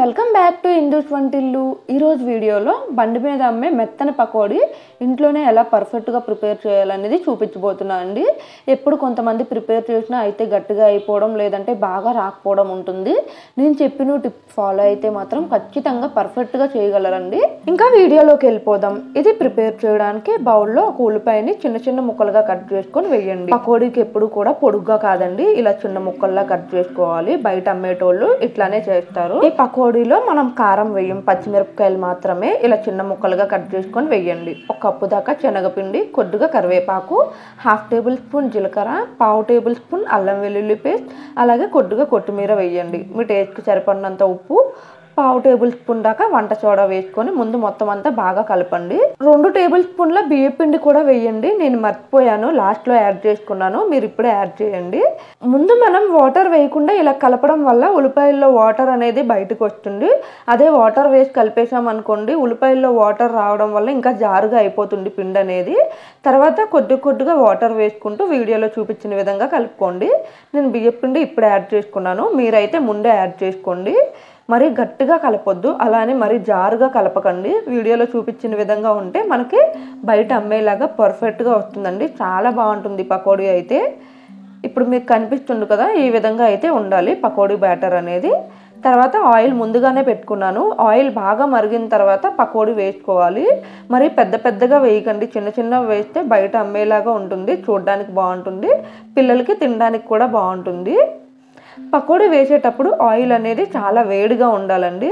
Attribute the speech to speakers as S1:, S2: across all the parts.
S1: welcome back to Hindus వంటిల్లు ఈరోజు వీడియోలో బండి మీద అమ్మే మెత్తని పకోడీ ఇంట్లోనే ఎలా పర్ఫెక్ట్గా ప్రిపేర్ చేయాలనేది చూపించబోతున్నా అండి ఎప్పుడు కొంతమంది ప్రిపేర్ చేసినా అయితే గట్టిగా అయిపోవడం లేదంటే బాగా రాకపోవడం ఉంటుంది నేను చెప్పిన టిప్ ఫాలో అయితే మాత్రం ఖచ్చితంగా పర్ఫెక్ట్గా చేయగలరండి ఇంకా వీడియోలోకి వెళ్ళిపోదాం ఇది ప్రిపేర్ చేయడానికి బౌల్లో ఒక ఉల్లిపాయని చిన్న చిన్న ముక్కలుగా కట్ చేసుకొని వేయండి పకోడీకి ఎప్పుడు కూడా పొడుగ్గా కాదండి ఇలా చిన్న ముక్కల్లా కట్ చేసుకోవాలి బయట అమ్మేటోళ్ళు ఇట్లానే చేస్తారు ఈ పకోడీలో మనం కారం వేయం పచ్చిమిరపకాయలు మాత్రమే ఇలా చిన్న ముక్కలుగా కట్ చేసుకొని వేయండి ఒక కప్పు దాకా శనగపిండి కొద్దిగా కరివేపాకు హాఫ్ టేబుల్ స్పూన్ జీలకర్ర పావు టేబుల్ స్పూన్ అల్లం వెల్లుల్లి పేస్ట్ అలాగే కొద్దిగా కొత్తిమీర వేయండి మీ టేస్ట్కి సరిపడినంత ఉప్పు పావు టేబుల్ స్పూన్ దాకా వంట సోడా వేసుకొని ముందు మొత్తం అంతా బాగా కలపండి రెండు టేబుల్ స్పూన్ల బియ్య పిండి కూడా వేయండి నేను మర్చిపోయాను లాస్ట్లో యాడ్ చేసుకున్నాను మీరు ఇప్పుడే యాడ్ చేయండి ముందు మనం వాటర్ వేయకుండా ఇలా కలపడం వల్ల ఉల్లిపాయల్లో వాటర్ అనేది బయటకు వస్తుంది అదే వాటర్ వేసి కలిపేసాం అనుకోండి ఉల్లిపాయల్లో వాటర్ రావడం వల్ల ఇంకా జారుగా అయిపోతుంది పిండి అనేది తర్వాత కొద్ది కొద్దిగా వాటర్ వేసుకుంటూ వీడియోలో చూపించిన విధంగా కలుపుకోండి నేను బియ్య పిండి ఇప్పుడే యాడ్ చేసుకున్నాను మీరైతే ముందే యాడ్ చేసుకోండి మరీ గట్టిగా కలపొద్దు అలానే మరీ జారుగా కలపకండి వీడియోలో చూపించిన విధంగా ఉంటే మనకి బయట అమ్మేలాగా పర్ఫెక్ట్గా వస్తుందండి చాలా బాగుంటుంది పకోడీ అయితే ఇప్పుడు మీకు కనిపిస్తుంది కదా ఈ విధంగా అయితే ఉండాలి పకోడీ బ్యాటర్ అనేది తర్వాత ఆయిల్ ముందుగానే పెట్టుకున్నాను ఆయిల్ బాగా మరిగిన తర్వాత పకోడీ వేసుకోవాలి మరి పెద్ద పెద్దగా వేయకండి చిన్న చిన్న వేస్తే బయట అమ్మేలాగా ఉంటుంది చూడడానికి బాగుంటుంది పిల్లలకి తినడానికి కూడా బాగుంటుంది పకోడీ వేసేటప్పుడు ఆయిల్ అనేది చాలా వేడిగా ఉండాలండి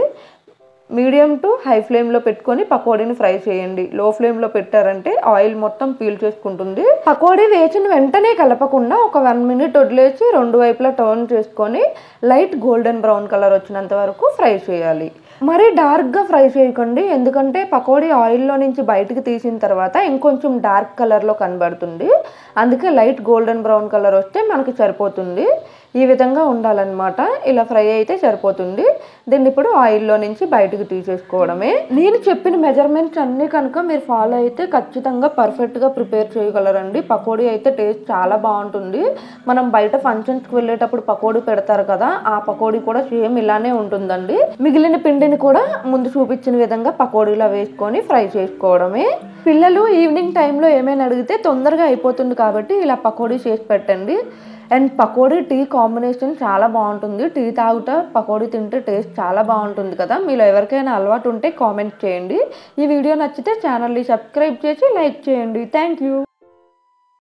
S1: మీడియం టు హై ఫ్లేమ్లో పెట్టుకొని పకోడీని ఫ్రై చేయండి లో ఫ్లేమ్లో పెట్టారంటే ఆయిల్ మొత్తం పీల్ చేసుకుంటుంది పకోడీ వేసిన వెంటనే కలపకుండా ఒక వన్ మినిట్ వదిలేసి రెండు వైపులా టర్న్ చేసుకొని లైట్ గోల్డెన్ బ్రౌన్ కలర్ వచ్చినంత వరకు ఫ్రై చేయాలి మరీ డార్క్గా ఫ్రై చేయకండి ఎందుకంటే పకోడీ ఆయిల్లో నుంచి బయటకు తీసిన తర్వాత ఇంకొంచెం డార్క్ కలర్లో కనబడుతుంది అందుకే లైట్ గోల్డెన్ బ్రౌన్ కలర్ వస్తే మనకి సరిపోతుంది ఈ విధంగా ఉండాలన్నమాట ఇలా ఫ్రై అయితే సరిపోతుంది దీన్ని ఇప్పుడు ఆయిల్లో నుంచి బయటకు తీసేసుకోవడమే నేను చెప్పిన మెజర్మెంట్స్ అన్నీ కనుక మీరు ఫాలో అయితే ఖచ్చితంగా పర్ఫెక్ట్గా ప్రిపేర్ చేయగలరండి పకోడీ అయితే టేస్ట్ చాలా బాగుంటుంది మనం బయట ఫంక్షన్స్కి వెళ్ళేటప్పుడు పకోడీ పెడతారు కదా ఆ పకోడీ కూడా సేమ్ ఇలానే ఉంటుందండి మిగిలిన పిండిని కూడా ముందు చూపించిన విధంగా పకోడీలో వేసుకొని ఫ్రై చేసుకోవడమే పిల్లలు ఈవినింగ్ టైంలో ఏమైనా అడిగితే తొందరగా అయిపోతుంది కాబట్టి ఇలా పకోడీ చేసి పెట్టండి అండ్ పకోడీ టీ కాంబినేషన్ చాలా బాగుంటుంది టీ తాగుతా పకోడీ తింటే టేస్ట్ చాలా బాగుంటుంది కదా మీలో ఎవరికైనా అలవాటు ఉంటే కామెంట్ చేయండి ఈ వీడియో నచ్చితే ఛానల్ని సబ్స్క్రైబ్ చేసి లైక్ చేయండి థ్యాంక్ యూ